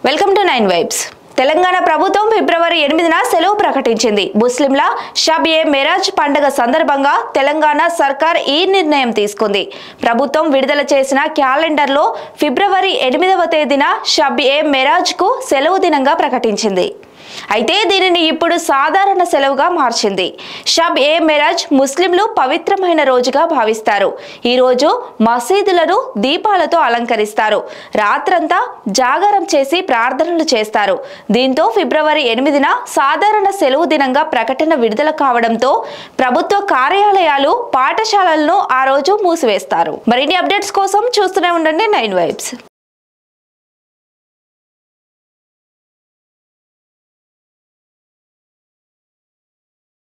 welcome to nine vibes Telangana ప్రభుత్వం ఫిబ్రవరి ఎనిమిదిన సెలవు ప్రకటించింది ముస్లింల షబ్ ఏ మెరాజ్ పండుగ సందర్భంగా తెలంగాణ సర్కార్ ఈ నిర్ణయం తీసుకుంది ప్రభుత్వం విడుదల చేసిన క్యాలెండర్లో ఫిబ్రవరి ఎనిమిదవ తేదీన షబ్ ఏ మెరాజ్ కు సెలవు దినంగా ప్రకటించింది అయితే దీనిని ఇప్పుడు సాధారణ సెలవుగా మార్చింది షబ్ ఏ మెరాజ్ ముస్లింలు పవిత్రమైన రోజుగా భావిస్తారు ఈ రోజు మసీదులను దీపాలతో అలంకరిస్తారు రాత్రంతా జాగారం చేసి ప్రార్థనలు చేస్తారు దీంతో ఫిబ్రవరి ఎనిమిదిన సాధారణ సెలవు దినంగా ప్రకటన విడుదల కావడంతో ప్రభుత్వ కార్యాలయాలు పాఠశాలలను ఆ రోజు మూసివేస్తారు మరిన్ని అప్డేట్స్ కోసం చూస్తూనే ఉండండి నైన్ వైబ్స్